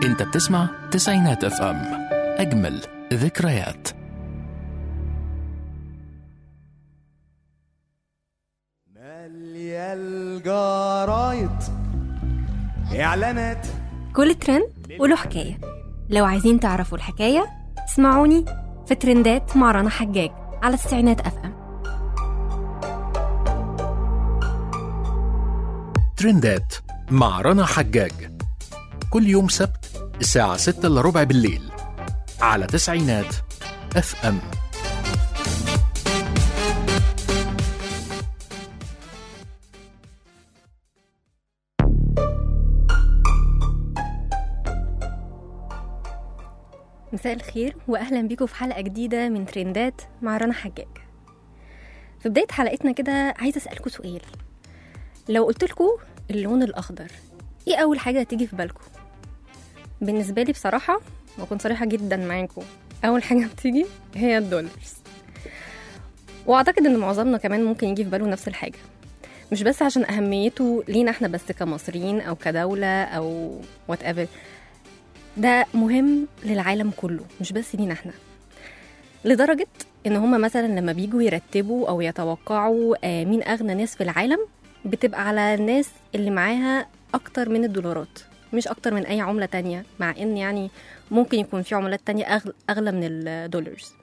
انت بتسمع تسعينات اف ام اجمل ذكريات مالية الجرايد اعلانات كل ترند وله حكاية لو عايزين تعرفوا الحكاية اسمعوني في ترندات مع رنا حجاج على التسعينات اف ام ترندات مع رنا حجاج كل يوم سبت الساعة 6 إلا ربع بالليل على تسعينات اف ام مساء الخير واهلا بيكم في حلقة جديدة من ترندات مع رنا حجاج في بداية حلقتنا كده عايزة اسألكم سؤال لو قلت لكم اللون الاخضر ايه اول حاجة هتيجي في بالكم بالنسبة لي بصراحة واكون صريحة جدا معاكم اول حاجة بتيجي هي الدولارز واعتقد ان معظمنا كمان ممكن يجي في باله نفس الحاجة مش بس عشان اهميته لينا احنا بس كمصريين او كدولة او وات ايفر ده مهم للعالم كله مش بس لينا احنا لدرجة ان هما مثلا لما بيجوا يرتبوا او يتوقعوا آه، مين اغنى ناس في العالم بتبقى على الناس اللي معاها اكتر من الدولارات مش اكتر من اي عملة تانية مع ان يعني ممكن يكون في عملات تانية أغل- اغلى من الدولارز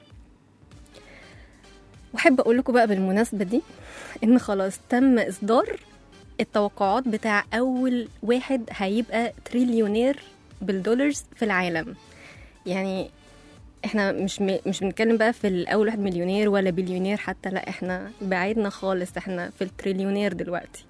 واحب اقول لكم بقى بالمناسبة دي ان خلاص تم اصدار التوقعات بتاع اول واحد هيبقى تريليونير بالدولارز في العالم يعني احنا مش م... مش بنتكلم بقى في الاول واحد مليونير ولا بليونير حتى لا احنا بعيدنا خالص احنا في التريليونير دلوقتي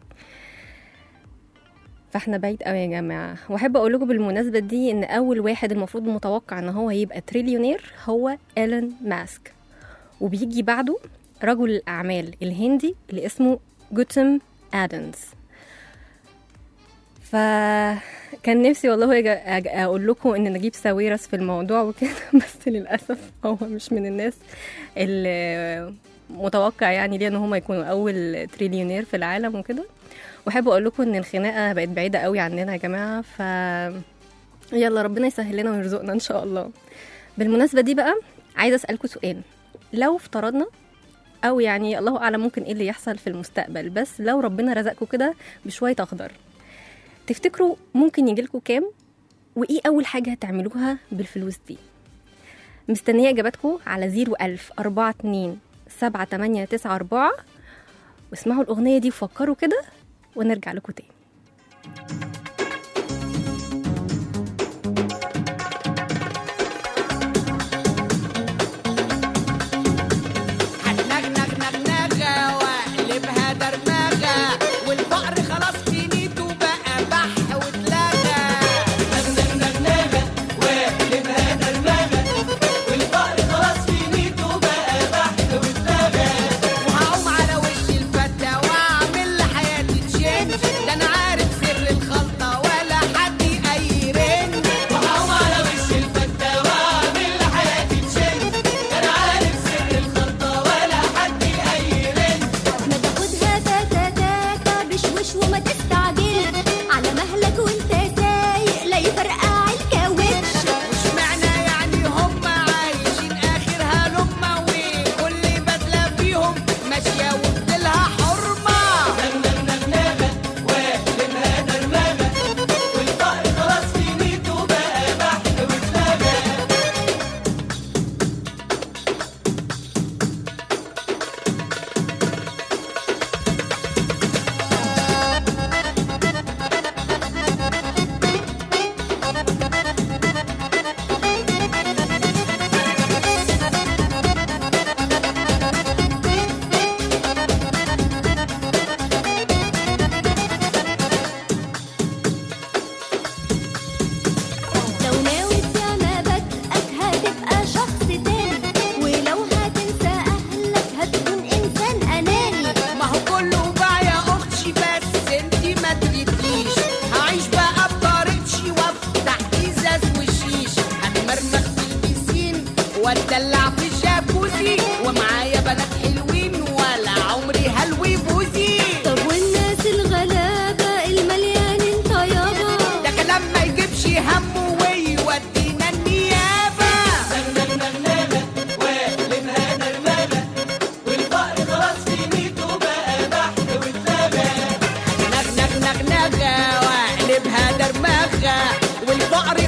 فاحنا بعيد قوي يا جماعه واحب اقول لكم بالمناسبه دي ان اول واحد المفروض متوقع ان هو يبقى تريليونير هو ايلون ماسك وبيجي بعده رجل الاعمال الهندي اللي اسمه جوتم ادنز فكان نفسي والله أجا- أجا- اقول لكم ان نجيب ساويرس في الموضوع وكده بس للاسف هو مش من الناس اللي متوقع يعني ليه ان هم يكونوا اول تريليونير في العالم وكده واحب اقول لكم ان الخناقه بقت بعيده قوي عننا يا جماعه ف يلا ربنا يسهل لنا ويرزقنا ان شاء الله بالمناسبه دي بقى عايزه اسالكم سؤال لو افترضنا او يعني الله اعلم ممكن ايه اللي يحصل في المستقبل بس لو ربنا رزقكم كده بشويه اخضر تفتكروا ممكن يجيلكوا كام وايه اول حاجه هتعملوها بالفلوس دي مستنيه اجاباتكم على زيرو ألف أربعة اتنين سبعة تمانية تسعة أربعة واسمعوا الأغنية دي وفكروا كده ونرجع لكم تاني هتنغنغ نغنغة واقلبها درمغة والفقر خلاص في نيته بقى بح واتلغى نغنغ نغنغة واقلبها درمغة والفقر خلاص في نيته بقى بح واتلغى وهقوم على وش الفتة واعمل لحياتي تشين ده انا عارف سر الخلطة ولا حد يقيرن وهقوم على وش الفتة واعمل لحياتي تشين ده انا عارف سر الخلطة ولا حد يقيرن ما تاخدها تا تا تا تا بشوش وما تستعجل على مهلك وانت سايق لا يفرقع الكاوتش اشمعنى يعني هم عايشين اخرها لقمة وكل بدلة فيهم ماشية وبدلها حرمة نغنغ نغنغة واقلبها درمغة والفقر خلاص في نيته بقى بحت واتلغى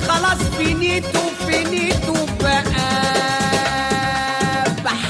خلاص فينيتو فينيتو بقى بح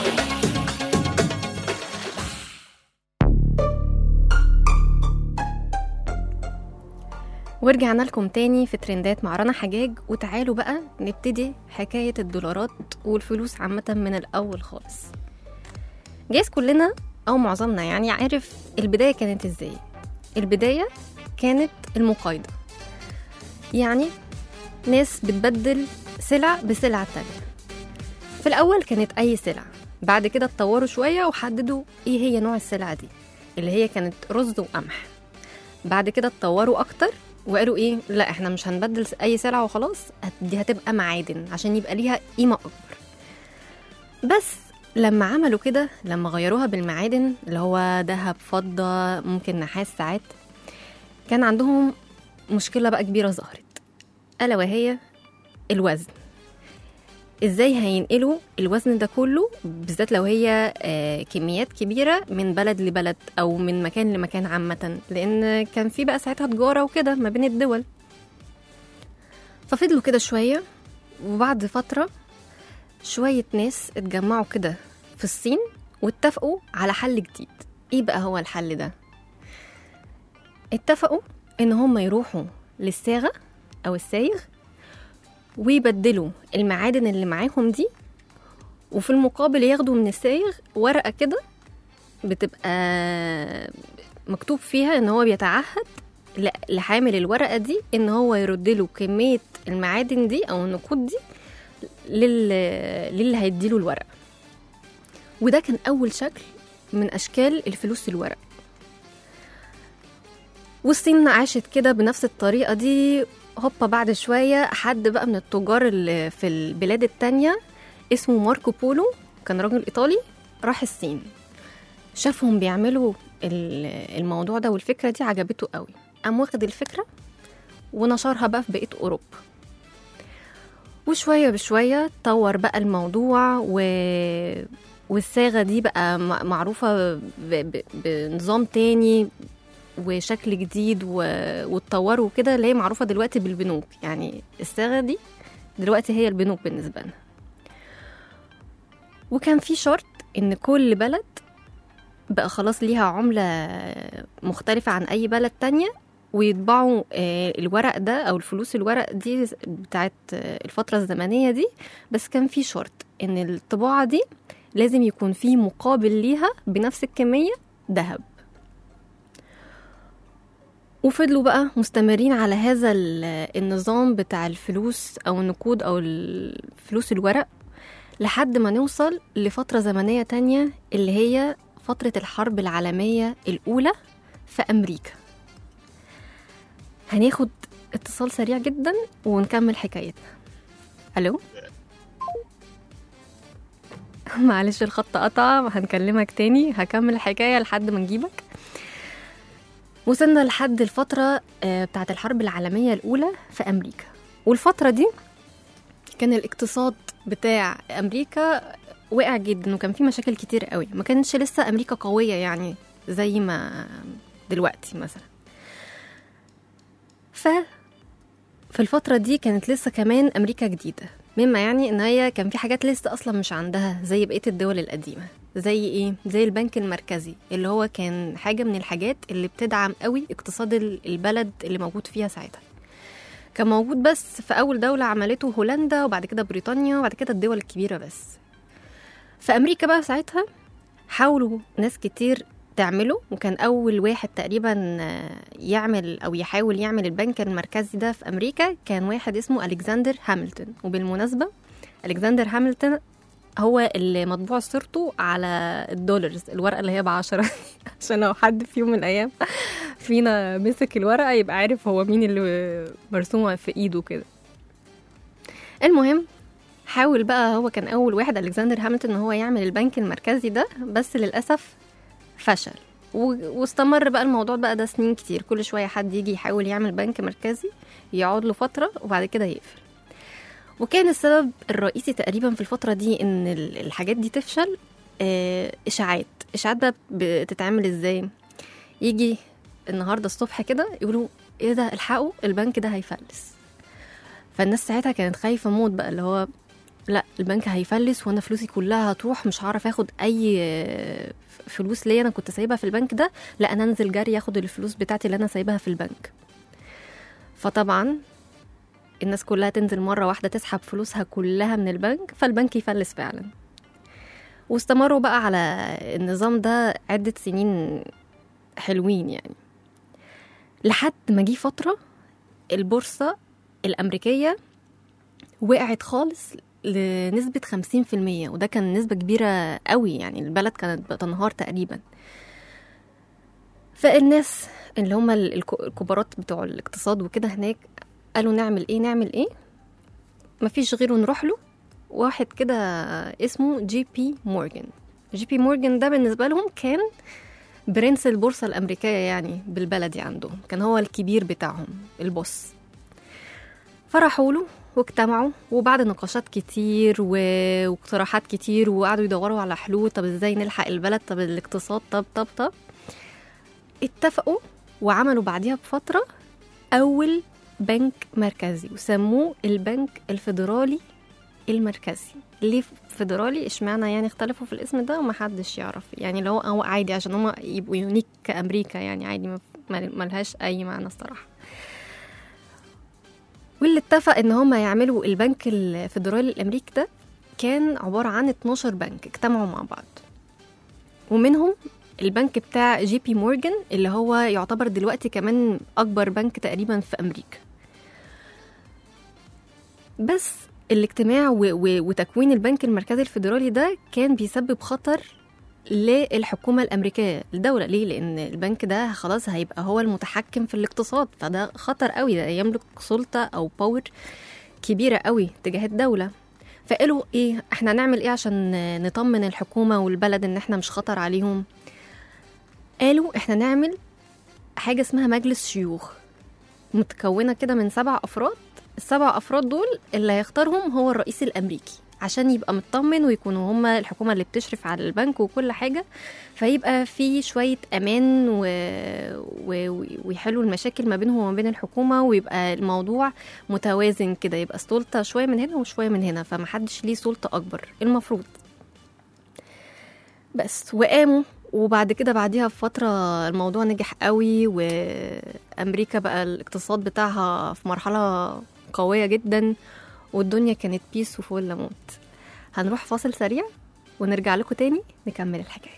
ورجعنا لكم تاني في ترندات مع رنا حجاج وتعالوا بقى نبتدي حكاية الدولارات والفلوس عامة من الأول خالص جايز كلنا أو معظمنا يعني عارف البداية كانت إزاي البداية كانت المقايضة يعني ناس بتبدل سلع بسلع تانية في الأول كانت أي سلع بعد كده اتطوروا شوية وحددوا إيه هي نوع السلع دي اللي هي كانت رز وقمح بعد كده اتطوروا أكتر وقالوا ايه لا احنا مش هنبدل اي سلعه وخلاص هت- دي هتبقى معادن عشان يبقى ليها قيمه اكبر بس لما عملوا كده لما غيروها بالمعادن اللي هو ذهب فضه ممكن نحاس ساعات كان عندهم مشكله بقى كبيره ظهرت الا وهي الوزن ازاي هينقلوا الوزن ده كله بالذات لو هي آه، كميات كبيره من بلد لبلد او من مكان لمكان عامه لان كان في بقى ساعتها تجاره وكده ما بين الدول ففضلوا كده شويه وبعد فتره شويه ناس اتجمعوا كده في الصين واتفقوا على حل جديد ايه بقى هو الحل ده اتفقوا ان هم يروحوا للصاغه او السايغ ويبدلوا المعادن اللي معاهم دي وفي المقابل ياخدوا من السايغ ورقة كده بتبقى مكتوب فيها ان هو بيتعهد ل- لحامل الورقة دي ان هو يرد له كمية المعادن دي او النقود دي لل... للي هيديله الورقة وده كان اول شكل من اشكال الفلوس الورق والصين عاشت كده بنفس الطريقة دي هوبا بعد شوية حد بقى من التجار اللي في البلاد التانية اسمه ماركو بولو كان راجل إيطالي راح الصين شافهم بيعملوا ال- الموضوع ده والفكرة دي عجبته قوي قام واخد الفكرة ونشرها بقى في بقية أوروبا وشوية بشوية طور بقى الموضوع و... والصاغة دي بقى م- معروفة ب... ب... بنظام تاني وشكل جديد و... واتطوروا كده اللي هي معروفة دلوقتي بالبنوك يعني الصاغة دي دلوقتي هي البنوك بالنسبة لنا وكان في شرط ان كل بلد بقى خلاص ليها عملة مختلفة عن أي بلد تانية ويطبعوا آه، الورق ده أو الفلوس الورق دي بتاعت آه، الفترة الزمنية دي بس كان في شرط إن الطباعة دي لازم يكون في مقابل ليها بنفس الكمية ذهب وفضلوا بقى مستمرين على هذا ال- النظام بتاع الفلوس أو النقود أو الفلوس الورق لحد ما نوصل لفترة زمنية تانية اللي هي فترة الحرب العالمية الأولى في أمريكا هناخد اتصال سريع جدا ونكمل حكايتنا ألو معلش الخط قطع هنكلمك تاني هكمل الحكاية لحد ما نجيبك وصلنا لحد الفترة آه، بتاعت الحرب العالمية الأولى في أمريكا والفترة دي كان الاقتصاد بتاع أمريكا وقع جدا وكان في مشاكل كتير قوي ما كانتش لسه أمريكا قوية يعني زي ما دلوقتي مثلا ف في الفترة دي كانت لسه كمان أمريكا جديدة مما يعني إن هي كان في حاجات لسه أصلا مش عندها زي بقية الدول القديمة زي إيه؟ زي البنك المركزي اللي هو كان حاجة من الحاجات اللي بتدعم قوي اقتصاد ال- البلد اللي موجود فيها ساعتها كان موجود بس في أول دولة عملته هولندا وبعد كده بريطانيا وبعد كده الدول الكبيرة بس في أمريكا بقى ساعتها حاولوا ناس كتير تعمله وكان أول واحد تقريبا آه، يعمل أو يحاول يعمل البنك المركزي ده في أمريكا كان واحد اسمه ألكسندر هامilton وبالمناسبة ألكسندر هامilton هو اللي مطبوع صورته على الدولارز الورقة اللي هي بعشرة عشان لو حد في يوم من الأيام فينا مسك الورقة يبقى عارف هو مين اللي مرسومة في إيده كده المهم حاول بقى هو كان أول واحد ألكسندر هامilton إن هو يعمل البنك المركزي ده بس للأسف فشل و- واستمر بقى الموضوع بقى ده سنين كتير كل شوية حد يجي يحاول يعمل بنك مركزي يقعد له فترة وبعد كده يقفل وكان السبب الرئيسي تقريبا في الفترة دي ان ال- الحاجات دي تفشل آه، اشاعات اشاعات بقى بتتعمل ازاي يجي النهارده الصبح كده يقولوا ايه ده الحقوا البنك ده هيفلس فالناس ساعتها كانت خايفه موت بقى اللي هو لا البنك هيفلس وانا فلوسي كلها هتروح مش هعرف اخد اي آه، فلوس ليا انا كنت سايبها في البنك ده لا انا انزل جري اخد الفلوس بتاعتي اللي انا سايبها في البنك فطبعا الناس كلها تنزل مرة واحدة تسحب فلوسها كلها من البنك فالبنك يفلس فعلا واستمروا بقى على النظام ده عدة سنين حلوين يعني لحد ما جه فترة البورصة الأمريكية وقعت خالص لنسبة 50% وده كان نسبة كبيرة قوي يعني البلد كانت بتنهار تقريبا فالناس اللي هم ال- الك- الكبارات بتوع الاقتصاد وكده هناك قالوا نعمل ايه نعمل ايه مفيش غيره نروح له واحد كده اسمه جي بي مورجان جي بي مورجان ده بالنسبة لهم كان برنس البورصة الأمريكية يعني بالبلدي عندهم كان هو الكبير بتاعهم البوس فرحوا له واجتمعوا وبعد نقاشات كتير و- واقتراحات كتير وقعدوا يدوروا على حلول طب ازاي نلحق البلد طب الاقتصاد طب طب طب اتفقوا وعملوا بعديها بفترة أول بنك مركزي وسموه البنك الفيدرالي المركزي ليه فيدرالي اشمعنى يعني اختلفوا في الاسم ده ومحدش يعرف يعني لو هو عادي عشان هما يبقوا يونيك كأمريكا يعني عادي ما- ما- ملهاش أي معنى الصراحة واللي اتفق ان هما يعملوا البنك الفيدرالي الامريكي ده كان عبارة عن 12 بنك اجتمعوا مع بعض ومنهم البنك بتاع جي بي مورجان اللي هو يعتبر دلوقتي كمان اكبر بنك تقريبا في امريكا بس الاجتماع و- و- وتكوين البنك المركزي الفيدرالي ده كان بيسبب خطر للحكومة الأمريكية الدولة ليه؟ لأن البنك ده خلاص هيبقى هو المتحكم في الاقتصاد فده خطر قوي ده يملك سلطة أو باور كبيرة قوي تجاه الدولة فقالوا ايه احنا نعمل ايه عشان نطمن الحكومة والبلد ان احنا مش خطر عليهم قالوا احنا نعمل حاجة اسمها مجلس شيوخ متكونة كده من سبع أفراد السبع أفراد دول اللي هيختارهم هو الرئيس الأمريكي عشان يبقى مطمن ويكونوا هما الحكومة اللي بتشرف على البنك وكل حاجة فيبقى في شوية أمان و... و... ويحلوا المشاكل ما بينهم وما بين الحكومة ويبقى الموضوع متوازن كده يبقى السلطة شوية من هنا وشوية من هنا فمحدش ليه سلطة أكبر المفروض بس وقاموا وبعد كده بعديها بفترة الموضوع نجح قوي وأمريكا بقى الاقتصاد بتاعها في مرحلة قوية جدا والدنيا كانت بيس وفل موت هنروح فاصل سريع ونرجع لكم تاني نكمل الحكاية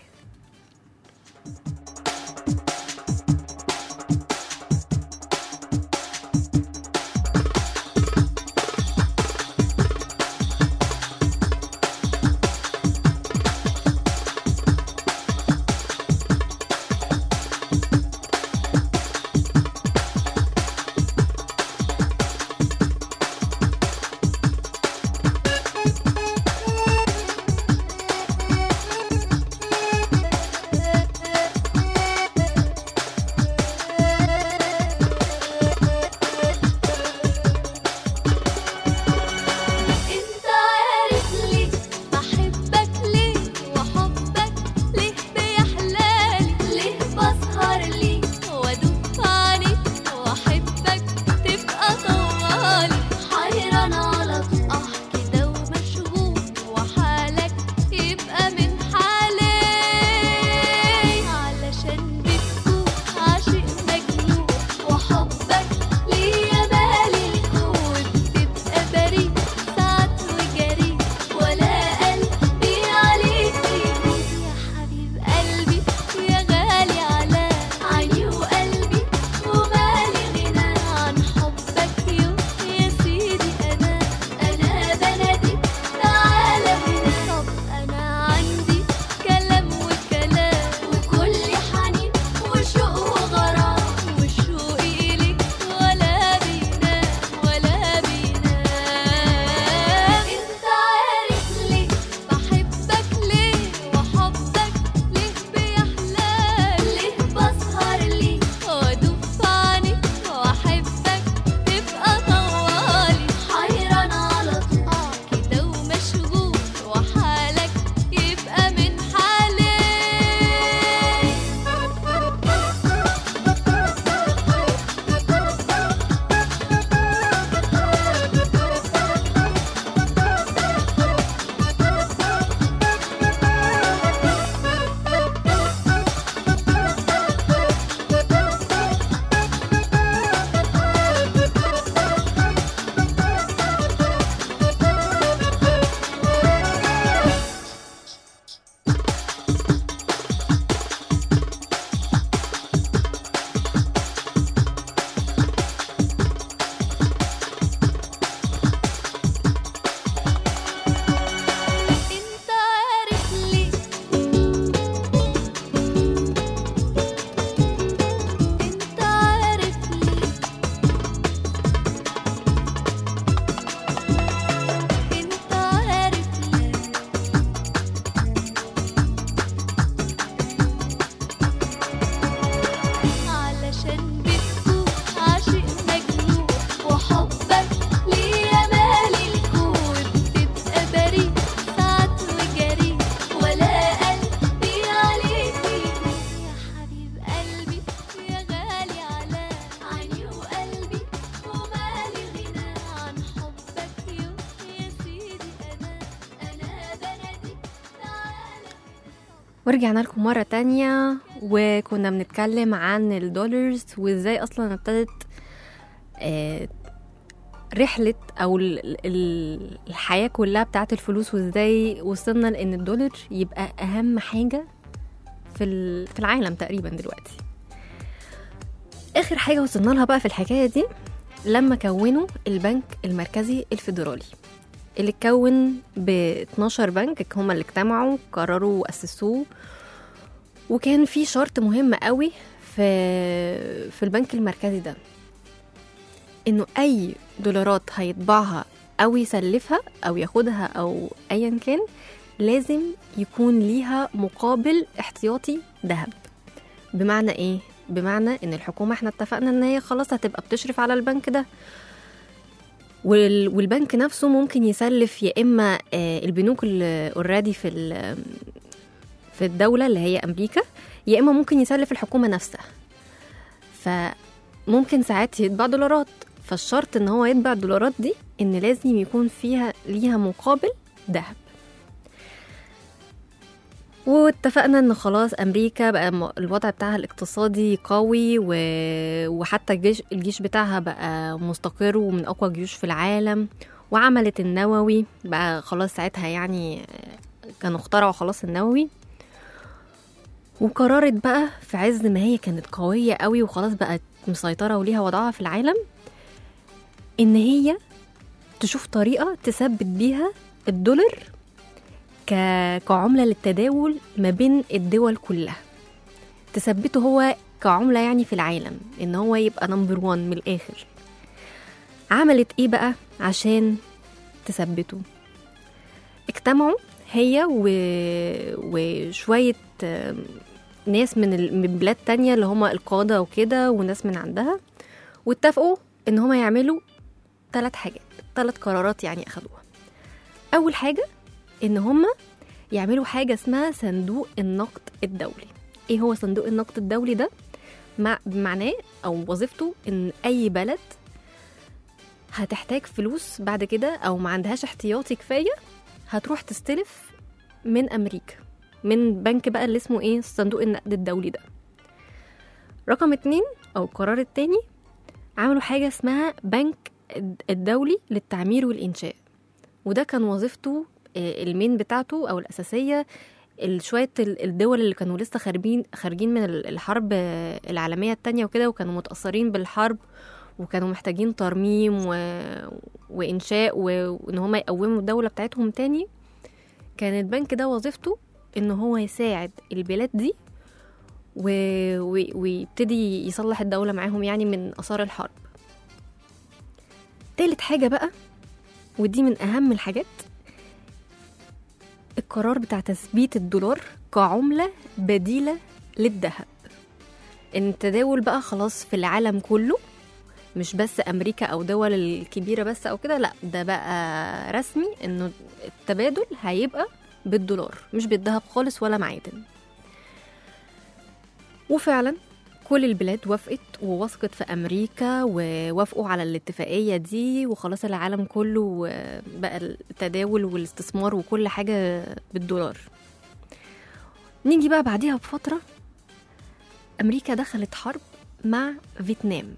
ورجعنا لكم مرة تانية وكنا بنتكلم عن الدولارز وازاي اصلا ابتدت آه، رحلة او ال- ال- الحياة كلها بتاعت الفلوس وازاي وصلنا لان الدولار يبقى اهم حاجة في ال- في العالم تقريبا دلوقتي اخر حاجة وصلنا لها بقى في الحكاية دي لما كونوا البنك المركزي الفيدرالي اللي اتكون ب 12 بنك هما اللي اجتمعوا قرروا واسسوه وكان في شرط مهم قوي في في البنك المركزي ده انه اي دولارات هيطبعها او يسلفها او ياخدها او ايا كان لازم يكون ليها مقابل احتياطي ذهب بمعنى ايه بمعنى ان الحكومه احنا اتفقنا ان هي خلاص هتبقى بتشرف على البنك ده وال- والبنك نفسه ممكن يسلف يا اما آه، البنوك اللي اوريدي في ال- في الدوله اللي هي امريكا يا اما ممكن يسلف الحكومه نفسها فممكن ساعات يتباع دولارات فالشرط ان هو يتباع الدولارات دي ان لازم يكون فيها ليها مقابل ذهب واتفقنا ان خلاص امريكا بقى م- الوضع بتاعها الاقتصادي قوي و... وحتى الجيش الجيش بتاعها بقى مستقر ومن اقوى الجيوش في العالم وعملت النووي بقى خلاص ساعتها يعني كانوا اخترعوا خلاص النووي وقررت بقى في عز ما هي كانت قوية قوي وخلاص بقت مسيطرة وليها وضعها في العالم إن هي تشوف طريقة تثبت بيها الدولار ك... كعملة للتداول ما بين الدول كلها تثبته هو كعملة يعني في العالم إن هو يبقى نمبر وان من الآخر عملت إيه بقى عشان تثبته اجتمعوا هي و... وشوية آم، ناس من ال- من بلاد تانية اللي هما القادة وكده وناس من عندها واتفقوا إن هما يعملوا ثلاث حاجات ثلاث قرارات يعني أخدوها أول حاجة إن هما يعملوا حاجة اسمها صندوق النقد الدولي إيه هو صندوق النقد الدولي ده؟ مع بمعناه أو وظيفته إن أي بلد هتحتاج فلوس بعد كده أو ما عندهاش احتياطي كفاية هتروح تستلف من أمريكا من بنك بقى اللي اسمه إيه صندوق النقد الدولي ده رقم اتنين أو القرار التاني عملوا حاجة اسمها بنك الدولي للتعمير والإنشاء وده كان وظيفته آه، المين بتاعته أو الأساسية ال- شوية ال- الدول اللي كانوا لسه خارجين خارجين من ال- الحرب آه، العالمية التانية وكده وكانوا متأثرين بالحرب وكانوا محتاجين ترميم و... وإنشاء و... وإن هما يقوموا الدولة بتاعتهم تاني كان البنك ده وظيفته إن هو يساعد البلاد دي و... و... ويبتدي يصلح الدولة معاهم يعني من آثار الحرب تالت حاجة بقى ودي من أهم الحاجات القرار بتاع تثبيت الدولار كعملة بديلة للذهب إن التداول بقى خلاص في العالم كله مش بس أمريكا أو دول الكبيرة بس أو كده لأ ده بقى رسمي إنه التبادل هيبقى بالدولار مش بالذهب خالص ولا معادن وفعلا كل البلاد وافقت ووثقت في أمريكا ووافقوا على الاتفاقية دي وخلاص العالم كله بقى التداول والاستثمار وكل حاجة بالدولار نيجي بقى بعديها بفترة أمريكا دخلت حرب مع فيتنام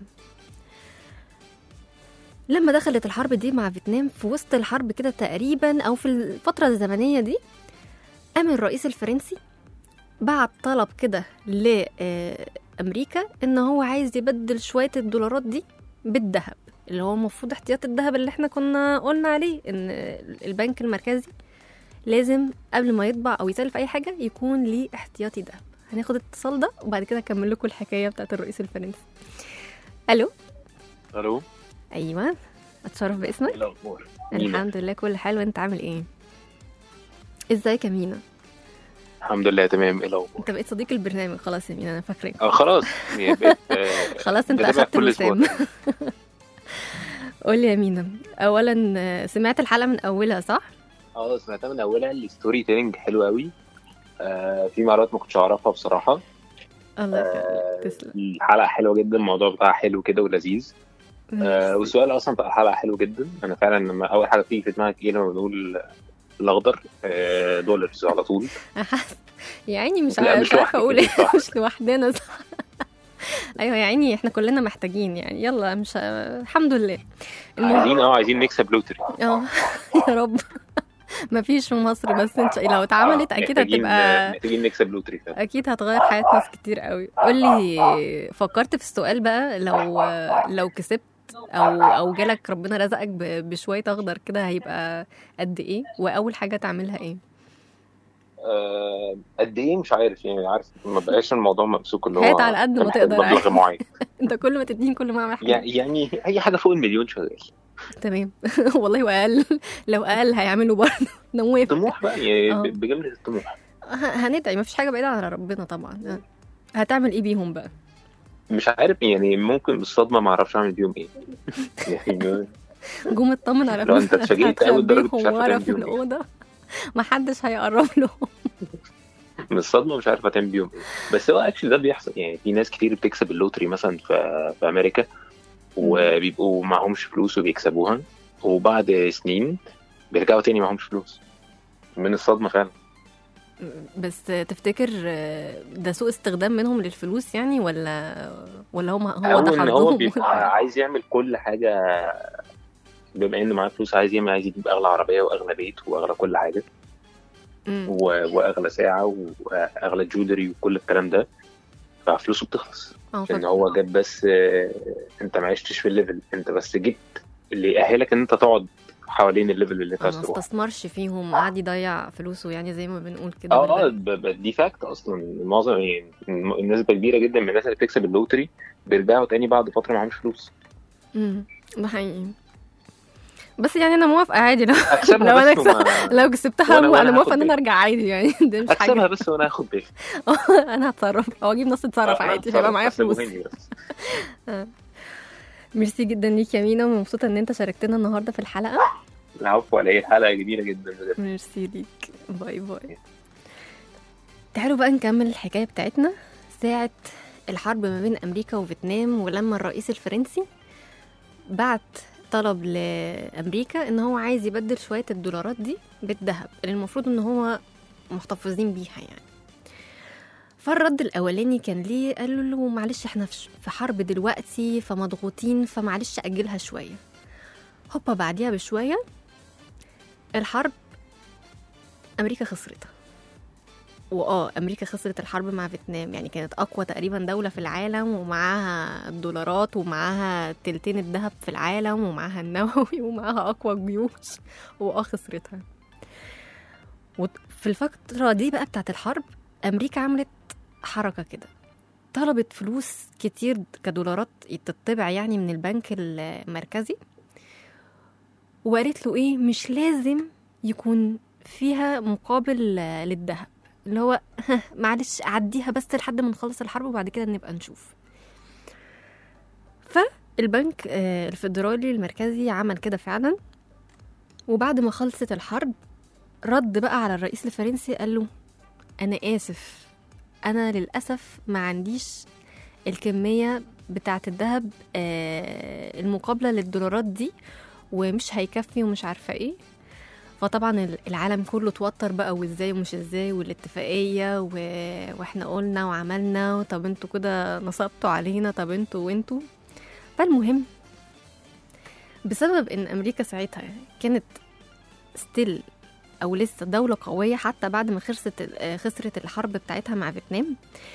لما دخلت الحرب دي مع فيتنام في وسط الحرب كده تقريبا أو في الفترة الزمنية دي قام الرئيس الفرنسي بعت طلب كده لأمريكا إن هو عايز يبدل شوية الدولارات دي بالذهب اللي هو المفروض احتياط الذهب اللي احنا كنا قلنا عليه إن البنك المركزي لازم قبل ما يطبع أو يسلف أي حاجة يكون ليه احتياطي ذهب هناخد الاتصال ده وبعد كده أكمل لكم الحكاية بتاعت الرئيس الفرنسي ألو الو أيوة أتشرف باسمك ايه الاخبار مينا. الحمد لله كل حال وانت عامل ايه ازيك يا مينا الحمد لله تمام ايه الاخبار انت بقيت صديق البرنامج خلاص يا مينا انا فاكراك اه خلاص يعني بقيت آه، خلاص انت بتابع اخدت كل أسبوع. الوسام قول لي يا مينا اولا آه، سمعت الحلقه من اولها صح اه سمعتها من اولها الستوري تيلينج حلو قوي آه في معلومات ما كنتش اعرفها بصراحه الله آه يخليك تسلم الحلقه حلوه جدا الموضوع بتاعها حلو كده ولذيذ آه والسؤال اصلا بتاع الحلقه حلو جدا انا فعلا لما اول حاجه بتيجي في دماغك ايه لما بنقول الاخضر آه، دولارز على طول يا عيني مش لا، عارفه مش مش عارفه لوحدك، اقول ايه مش لوحدك. مش لوحدنا صح ايوه يا عيني احنا كلنا محتاجين يعني يلا مش الحمد لله المهم عايزين اه عايزين نكسب لوتري اه يا رب مفيش في مصر بس انت لو اتعملت آه، اكيد محتاجين- هتبقى محتاجين نكسب لوتري فعلا. اكيد هتغير حياة ناس كتير قوي قولي فكرت في السؤال بقى لو لو كسبت او او جالك ربنا رزقك ب- بشويه اخضر كده هيبقى قد ايه واول حاجه تعملها ايه آه، قد ايه مش عارف يعني عارف ما بقاش الموضوع ممسوك اللي هو هات على قد ما محتاج تقدر، مبلغ أيوة. معين انت كل ما تديني كل ما اعمل حاجه يعني يعني اي حاجه فوق المليون شغال تمام والله واقل لو اقل هيعملوا برضه نوافق طموح بقى يعني آه. ب- بجمله الطموح ه- هندعي مفيش حاجه بعيده عن ربنا طبعا هتعمل ايه بيهم بقى مش عارف يعني ممكن بالصدمه ما اعرفش اعمل بيهم ايه يعني جم اطمن على لو أنت اتفاجئت أوي لدرجة مش هتخبيهم عارفة ورا تعمل في بيهم إيه. الاوضه محدش هيقرب له من الصدمه مش عارف هتعمل بيهم ايه بس هو اكشلي ده بيحصل يعني في ناس كتير بتكسب اللوتري مثلا في في امريكا وبيبقوا معهمش فلوس وبيكسبوها وبعد سنين بيرجعوا تاني معهمش فلوس من الصدمه فعلا بس تفتكر ده سوء استخدام منهم للفلوس يعني ولا ولا هم هو او ده ان هو حظهم بيبقى عايز يعمل كل حاجه بما ان معاه فلوس عايز يعمل عايز يجيب اغلى عربيه واغلى بيت واغلى كل حاجه مم. و- واغلى ساعه واغلى جولري وكل الكلام ده ففلوسه بتخلص اه ان فك- هو جاب بس آه، انت ما عشتش في الليفل انت بس جبت اللي يأهلك ان انت تقعد حوالين الليفل اللي انت ما عايز تروح استثمرش فيهم قعد يضيع فلوسه يعني زي ما بنقول كده اه اه بالبلد. ب- ب- دي فاكت اصلا معظم يعني نسبه كبيره جدا من الناس اللي بتكسب اللوتري بيرجعوا تاني بعد فتره معهمش فلوس مم. ده حقيقي بس يعني انا موافقه عادي لو اكسبها لو انا بس وما لو كسبتها وأنا- وأنا انا موافقه هاخد ان انا بالي. ارجع عادي يعني ده مش اكسبها حاجه بس وانا هاخد بالي انا هتصرف او اجيب نص اتصرف آه، أنا عادي هيبقى معايا هتصرف، فلوس هسيبه هني بس. ميرسي جدا ليك يا مينا ومبسوطه ان انت شاركتنا النهارده في الحلقه العفو على ايه حلقه جميله جدا بجد ميرسي ليك باي باي تعالوا بقى نكمل الحكايه بتاعتنا ساعه الحرب ما بين امريكا وفيتنام ولما الرئيس الفرنسي بعت طلب لامريكا ان هو عايز يبدل شويه الدولارات دي بالذهب اللي المفروض ان هو محتفظين بيها يعني فالرد الاولاني كان ليه قالوا له معلش احنا في في حرب دلوقتي فمضغوطين فمعلش اجلها شويه هوبا بعديها بشويه الحرب امريكا خسرتها واه امريكا خسرت الحرب مع فيتنام يعني كانت اقوى تقريبا دوله في العالم ومعاها الدولارات ومعاها تلتين الذهب في العالم ومعاها النووي ومعاها اقوى جيوش واه خسرتها وفي الفتره دي بقى بتاعت الحرب امريكا عملت حركه كده طلبت فلوس كتير كدولارات تطبع يعني من البنك المركزي وقالت له ايه مش لازم يكون فيها مقابل للذهب اللي هو معلش عديها بس لحد ما نخلص الحرب وبعد كده نبقى نشوف فالبنك آه، الفيدرالي المركزي عمل كده فعلا وبعد ما خلصت الحرب رد بقى على الرئيس الفرنسي قال له انا اسف انا للاسف ما عنديش الكميه بتاعه الذهب آه، المقابله للدولارات دي ومش هيكفي ومش عارفه ايه فطبعا ال- العالم كله اتوتر بقى وازاي ومش ازاي والاتفاقيه و... واحنا قلنا وعملنا طب انتوا كده نصبتوا علينا طب انتوا وانتوا فالمهم بسبب ان امريكا ساعتها كانت ستيل او لسه دوله قويه حتى بعد ما خسرت ال- خسرت الحرب بتاعتها مع فيتنام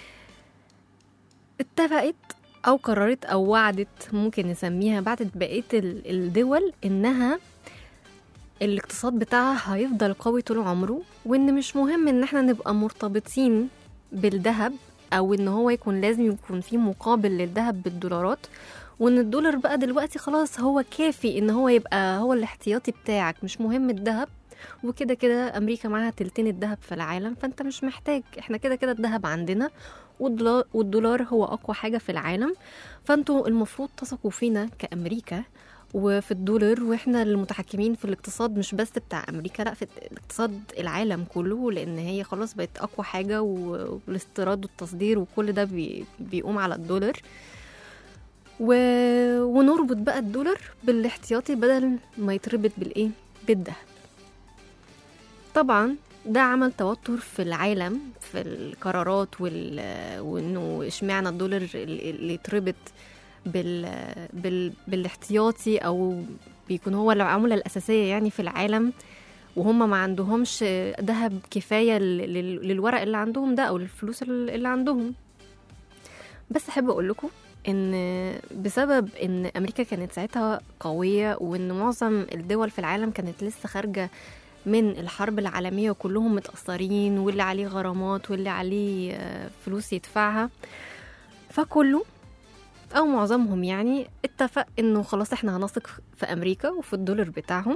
اتفقت او قررت او وعدت ممكن نسميها بعدت بقيه ال- الدول انها الاقتصاد بتاعها هيفضل قوي طول عمره وان مش مهم ان احنا نبقى مرتبطين بالذهب او ان هو يكون لازم يكون في مقابل للذهب بالدولارات وان الدولار بقى دلوقتي خلاص هو كافي ان هو يبقى هو الاحتياطي بتاعك مش مهم الذهب وكده كده امريكا معاها تلتين الذهب في العالم فانت مش محتاج احنا كده كده الذهب عندنا والدولار, والدولار هو اقوى حاجه في العالم فانتوا المفروض تثقوا فينا كامريكا وفي الدولار واحنا المتحكمين في الاقتصاد مش بس بتاع امريكا لا في اقتصاد العالم كله لان هي خلاص بقت اقوى حاجه و- والاستيراد والتصدير وكل ده بي بيقوم على الدولار و... ونربط بقى الدولار بالاحتياطي بدل ما يتربط بالايه بالذهب طبعا ده عمل توتر في العالم في القرارات وال... وانه اشمعنى الدولار اللي اللي يتربط بال... بال... بالاحتياطي او بيكون هو العملة الأساسية يعني في العالم وهم ما عندهمش ذهب كفاية لل- لل- للورق اللي عندهم ده أو الفلوس اللي عندهم بس أحب أقول لكم إن بسبب إن أمريكا كانت ساعتها قوية وإن معظم الدول في العالم كانت لسه خارجة من الحرب العالمية وكلهم متأثرين واللي عليه غرامات واللي عليه آه، فلوس يدفعها فكله أو معظمهم يعني اتفق إنه خلاص إحنا هنثق في أمريكا وفي الدولار بتاعهم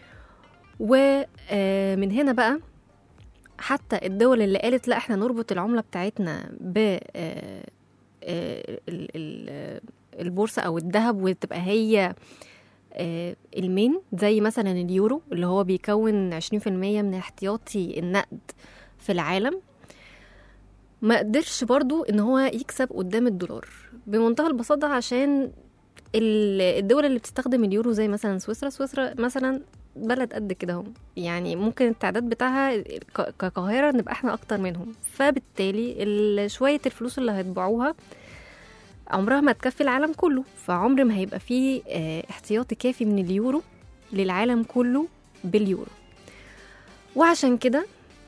ومن هنا بقى حتى الدول اللي قالت لا احنا نربط العملة بتاعتنا ب آه، آه، ال- ال- البورصة أو الذهب وتبقى هي آه، المين زي مثلا اليورو اللي هو بيكون 20% من احتياطي النقد في العالم ما قدرش برضو ان هو يكسب قدام الدولار بمنتهى البساطة عشان ال- الدول اللي بتستخدم اليورو زي مثلا سويسرا سويسرا مثلا بلد قد كده هم يعني ممكن التعداد بتاعها ك- كقاهرة نبقى احنا اكتر منهم فبالتالي ال- شوية الفلوس اللي هيطبعوها عمرها ما تكفي العالم كله فعمر ما هيبقى فيه آه، احتياطي كافي من اليورو للعالم كله باليورو وعشان كده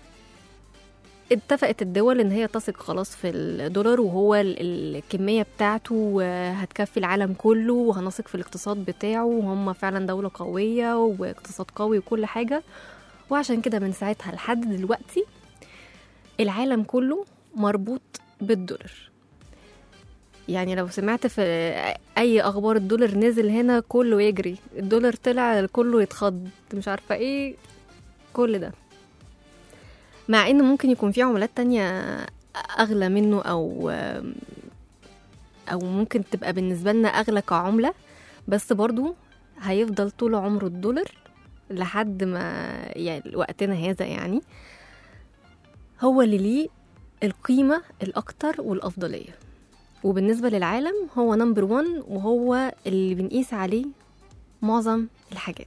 اتفقت الدول ان هي تثق خلاص في الدولار وهو ال- الكمية بتاعته آه، هتكفي العالم كله وهنثق في الاقتصاد بتاعه وهم فعلا دولة قوية واقتصاد قوي وكل حاجة وعشان كده من ساعتها لحد دلوقتي العالم كله مربوط بالدولار يعني لو سمعت في اي اخبار الدولار نزل هنا كله يجري الدولار طلع كله يتخض مش عارفه ايه كل ده مع ان ممكن يكون في عملات تانية اغلى منه او او ممكن تبقى بالنسبه لنا اغلى كعمله بس برضو هيفضل طول عمره الدولار لحد ما يعني وقتنا هذا يعني هو اللي ليه القيمة الأكتر والأفضلية وبالنسبة للعالم هو نمبر وان وهو اللي بنقيس عليه معظم الحاجات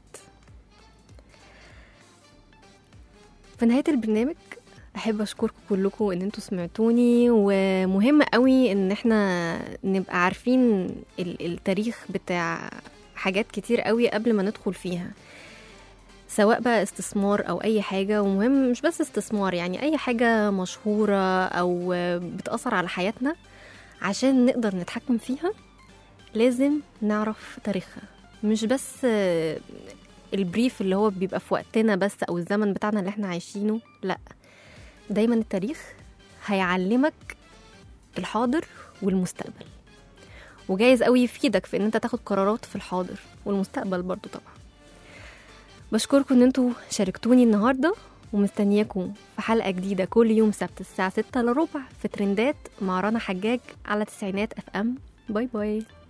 في نهاية البرنامج أحب أشكركم كلكم إن انتوا سمعتوني ومهم قوي إن احنا نبقى عارفين ال- التاريخ بتاع حاجات كتير قوي قبل ما ندخل فيها سواء بقى استثمار أو أي حاجة ومهم مش بس استثمار يعني أي حاجة مشهورة أو بتأثر على حياتنا عشان نقدر نتحكم فيها لازم نعرف تاريخها مش بس آه، البريف اللي هو بيبقى في وقتنا بس او الزمن بتاعنا اللي احنا عايشينه لا دايما التاريخ هيعلمك الحاضر والمستقبل وجايز قوي يفيدك في ان انت تاخد قرارات في الحاضر والمستقبل برضو طبعا بشكركم ان انتوا شاركتوني النهارده ومستنياكم في حلقه جديده كل يوم سبت الساعه 6 الا ربع في ترندات مع رنا حجاج على تسعينات اف ام باي باي